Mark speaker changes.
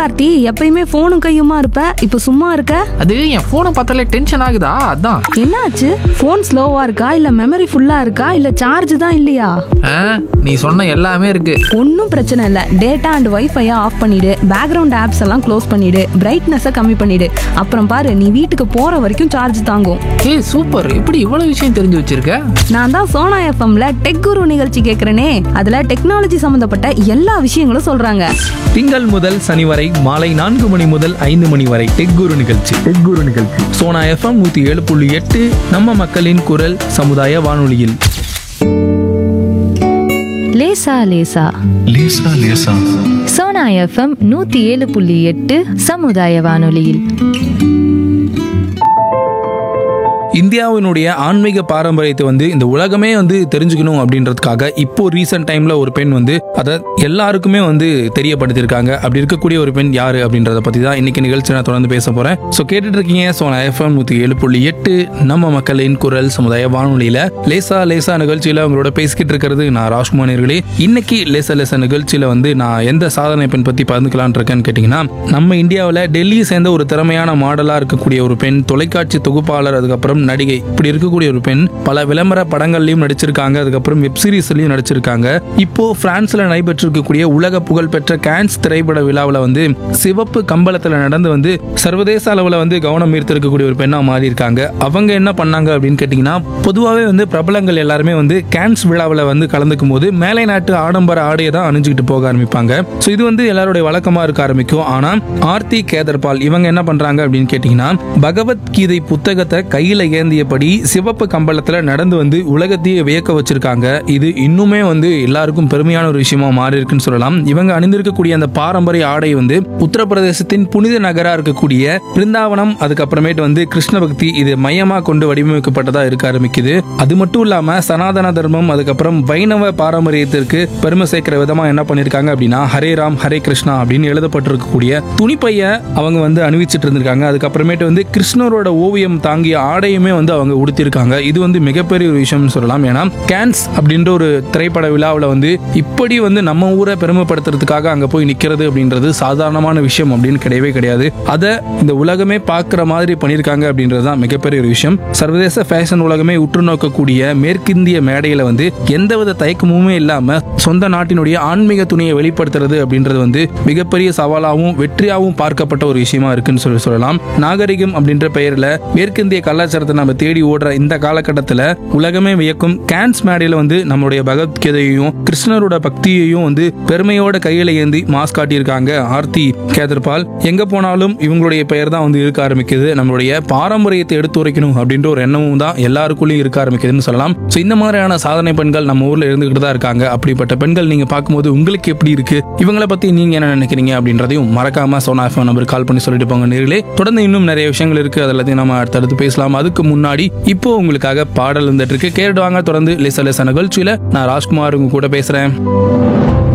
Speaker 1: கார்த்தி எப்பயுமே போனும் கையுமா இருப்ப இப்ப சும்மா இருக்க
Speaker 2: அது என் போனை பார்த்தாலே டென்ஷன் ஆகுதா அதான்
Speaker 1: என்னாச்சு போன் ஸ்லோவா இருக்கா இல்ல மெமரி ஃபுல்லா இருக்கா இல்ல சார்ஜ் தான் இல்லையா
Speaker 2: ஆ, நீ சொன்ன எல்லாமே இருக்கு
Speaker 1: ஒன்றும் பிரச்சனை இல்லை டேட்டா அண்ட் வைஃபையை ஆஃப் பண்ணிடு பேக்ரவுண்ட் ஆப்ஸ் எல்லாம் க்ளோஸ் பண்ணிடு பிரைட்னஸை கம்மி பண்ணிடு அப்புறம் பாரு நீ வீட்டுக்கு போற வரைக்கும் சார்ஜ் தாங்கும்
Speaker 2: ஏய் சூப்பர் எப்படி இவ்வளவு விஷயம் தெரிஞ்சு வச்சிருக்க
Speaker 1: நான் தான் சோனா எஃப்எம்ல டெக் குரு நிகழ்ச்சி கேட்குறேனே அதுல டெக்னாலஜி சம்பந்தப்பட்ட எல்லா விஷயங்களும் சொல்றாங்க
Speaker 3: திங்கள் முதல் சனி வரை மாலை நான்கு மணி முதல் ஐந்து மணி வரை டெக் குரு நிகழ்ச்சி டெக் குரு நிகழ்ச்சி சோனா எஃப்எம் நூத்தி ஏழு புள்ளி எட்டு நம்ம மக்களின் குரல் சமுதாய வானொலியில்
Speaker 4: லேசா லேசா
Speaker 5: லேசா லேசா
Speaker 4: சோனா எஃப்எம் நூத்தி ஏழு புள்ளி எட்டு சமுதாய வானொலியில்
Speaker 3: இந்தியாவினுடைய ஆன்மீக பாரம்பரியத்தை வந்து இந்த உலகமே வந்து தெரிஞ்சுக்கணும் அப்படின்றதுக்காக இப்போ ரீசெண்ட் டைம்ல ஒரு பெண் வந்து அதை எல்லாருக்குமே வந்து தெரியப்படுத்தியிருக்காங்க அப்படி இருக்கக்கூடிய ஒரு பெண் யாரு அப்படின்றத பத்தி தான் இன்னைக்கு நிகழ்ச்சி நான் தொடர்ந்து பேச போறேன் ஸோ கேட்டுட்டு இருக்கீங்க ஸோ நான் எஃப்எம் நூத்தி ஏழு புள்ளி எட்டு நம்ம மக்களின் குரல் சமுதாய வானொலியில லேசா லேசா நிகழ்ச்சியில உங்களோட பேசிக்கிட்டு இருக்கிறது நான் ராஜ்குமார்களே இன்னைக்கு லேசா லேசா நிகழ்ச்சியில வந்து நான் எந்த சாதனை பெண் பத்தி பகிர்ந்துக்கலாம்னு இருக்கேன்னு கேட்டீங்கன்னா நம்ம இந்தியாவில் டெல்லியை சேர்ந்த ஒரு திறமையான மாடலா இருக்கக்கூடிய ஒரு பெண் தொலைக்காட்சி தொகுப்பாளர் அதுக்கப்புறம் நடிகை இப்படி இருக்கக்கூடிய ஒரு பெண் பல விளம்பர படங்கள்லயும் நடிச்சிருக்காங்க அதுக்கப்புறம் வெப் சீரிஸ்லயும் நடிச்சிருக்காங்க இப்போ பிரான்ஸ்ல நடைபெற்றிருக்கக்கூடிய உலக புகழ்பெற்ற கேன்ஸ் திரைப்பட விழாவில் வந்து சிவப்பு கம்பளத்துல நடந்து வந்து சர்வதேச அளவில் வந்து கவனம் ஈர்த்திருக்கக்கூடிய ஒரு பெண்ணா மாறி இருக்காங்க அவங்க என்ன பண்ணாங்க அப்படின்னு கேட்டிங்கன்னா பொதுவாகவே வந்து பிரபலங்கள் எல்லாருமே வந்து கேன்ஸ் விழாவில் வந்து கலந்துக்கும் போது மேலை நாட்டு ஆடம்பர ஆடையை தான் அணிஞ்சுக்கிட்டு போக ஆரம்பிப்பாங்க ஸோ இது வந்து எல்லாருடைய வழக்கமா இருக்க ஆரம்பிக்கும் ஆனா ஆர்த்தி கேதர்பால் இவங்க என்ன பண்றாங்க அப்படின்னு கேட்டிங்கன்னா பகவத்கீதை புத்தகத்தை கையில ஏந்தியபடி சிவப்பு கம்பளத்துல நடந்து வந்து உலகத்தையே வியக்க வச்சிருக்காங்க இது இன்னுமே வந்து எல்லாருக்கும் பெருமையான ஒரு விஷயமா மாறி இருக்குன்னு சொல்லலாம் இவங்க அணிந்திருக்கக்கூடிய அந்த பாரம்பரிய ஆடை வந்து உத்தரப்பிரதேசத்தின் புனித நகரா இருக்கக்கூடிய பிருந்தாவனம் அதுக்கப்புறமேட்டு வந்து கிருஷ்ண பக்தி இது மையமா கொண்டு வடிவமைக்கப்பட்டதா இருக்க ஆரம்பிக்குது அது மட்டும் இல்லாம சனாதன தர்மம் அதுக்கப்புறம் வைணவ பாரம்பரியத்திற்கு பெருமை சேர்க்கிற விதமா என்ன பண்ணிருக்காங்க அப்படின்னா ஹரே ராம் ஹரே கிருஷ்ணா அப்படின்னு எழுதப்பட்டிருக்கக்கூடிய துணிப்பைய அவங்க வந்து அணிவிச்சிட்டு இருந்திருக்காங்க அதுக்கப்புறமேட்டு வந்து கிருஷ்ணரோட ஓவியம் தாங்கிய ஆடையுமே வந்து அவங்க உடுத்திருக்காங்க இது வந்து மிகப்பெரிய ஒரு விஷயம்னு சொல்லலாம் ஏன்னா கேன்ஸ் அப்படின்ற ஒரு திரைப்பட விழாவில் வந்து இப்படி வந்து நம்ம ஊரை பெருமைப்படுத்துறதுக்காக அங்க போய் நிக்கிறது அப்படின்றது சாதாரணமான விஷயம் அப்படின்னு கிடையவே கிடையாது அதை இந்த உலகமே பார்க்குற மாதிரி பண்ணியிருக்காங்க அப்படின்றது தான் மிகப்பெரிய ஒரு விஷயம் சர்வதேச ஃபேஷன் உலகமே உற்று நோக்கக்கூடிய மேற்கிந்திய மேடையில வந்து எந்தவித தயக்கமுமே இல்லாம சொந்த நாட்டினுடைய ஆன்மீக துணியை வெளிப்படுத்துறது அப்படின்றது வந்து மிகப்பெரிய சவாலாகவும் வெற்றியாகவும் பார்க்கப்பட்ட ஒரு விஷயமா இருக்குன்னு சொல்லி சொல்லலாம் நாகரிகம் அப்படின்ற பெயர்ல மேற்கிந்திய கலாச்சாரத்தை நம்ம தேடி ஓடுற இந்த காலகட்டத்தில் உலகமே வியக்கும் கேன்ஸ் மேடையில வந்து நம்மளுடைய பகவத்கீதையையும் கிருஷ்ணரோட பக்தியையும் வந்து பெருமையோட கையில ஏந்தி மாஸ் காட்டியிருக்காங்க ஆர்த்தி கேதர்பால் எங்க போனாலும் இவங்களுடைய பெயர் தான் வந்து இருக்க ஆரம்பிக்குது நம்மளுடைய பாரம்பரியத்தை எடுத்து உரைக்கணும் அப்படின்ற ஒரு எண்ணமும் தான் எல்லாருக்குள்ளேயும் இருக்க ஆரம்பிக்குதுன்னு சொல்லலாம் ஸோ இந்த மாதிரியான சாதனை பெண்கள் நம்ம ஊர்ல இருந்துகிட்டு தான் இருக்காங்க அப்படிப்பட்ட பெண்கள் நீங்க பார்க்கும்போது உங்களுக்கு எப்படி இருக்கு இவங்களை பத்தி நீங்க என்ன நினைக்கிறீங்க அப்படின்றதையும் மறக்காம சோனா எஃப்எம் நம்பர் கால் பண்ணி சொல்லிட்டு போங்க நேரிலே தொடர்ந்து இன்னும் நிறைய விஷயங்கள் இருக்கு அது எல்லாத்தையும் நம்ம அடுத்தடுத்து பேசலாம் அதுக்கு முன்னாடி இப்போ உங்களுக்காக பாடல் இருந்துட்டு இருக்கு கேட்டுட்டு வாங்க தொடர்ந்து லேச லேச நிகழ்ச்சியில நான் ராஜ்குமார் உங்க கூட பேசுறேன்